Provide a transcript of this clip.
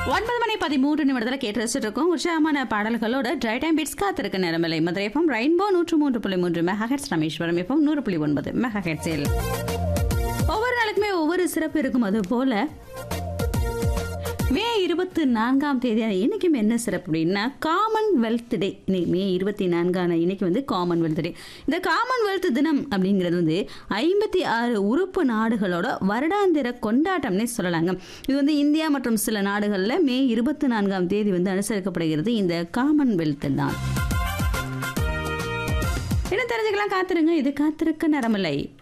ஒன்பது மணி பதிமூன்று நிமிடத்தில் கேட்டு ரசிச்சுட்டு இருக்கோம் உற்சாகமான பாடல்களோட ட்ரை டைம் பீட்ஸ் காத்திருக்க நேரமில்லை மதுரை எஃப்எம் ரெயின்போ நூற்று மூன்று புள்ளி மூன்று மெகாஹெட்ஸ் ராமேஸ்வரம் எஃப்எம் நூறு புள்ளி ஒன்பது மெகாஹெட்ஸில் ஒவ்வொரு நாளுக்குமே ஒவ்வொரு சிறப்பு இருக்கும் அது போல மே இருபத்தி நான்காம் தேதி இன்னைக்கும் என்ன சிறப்பு அப்படின்னா காமன்வெல்த் டே இன்னைக்கு மே இருபத்தி நான்கான இன்னைக்கு வந்து காமன்வெல்த் டே இந்த காமன்வெல்த் தினம் அப்படிங்கிறது வந்து ஐம்பத்தி ஆறு உறுப்பு நாடுகளோட வருடாந்திர கொண்டாட்டம்னே சொல்லலாங்க இது வந்து இந்தியா மற்றும் சில நாடுகளில் மே இருபத்தி நான்காம் தேதி வந்து அனுசரிக்கப்படுகிறது இந்த காமன்வெல்த் தான் என்ன தெரிஞ்சுக்கலாம் காத்திருங்க இது காத்திருக்க நேரமில்லை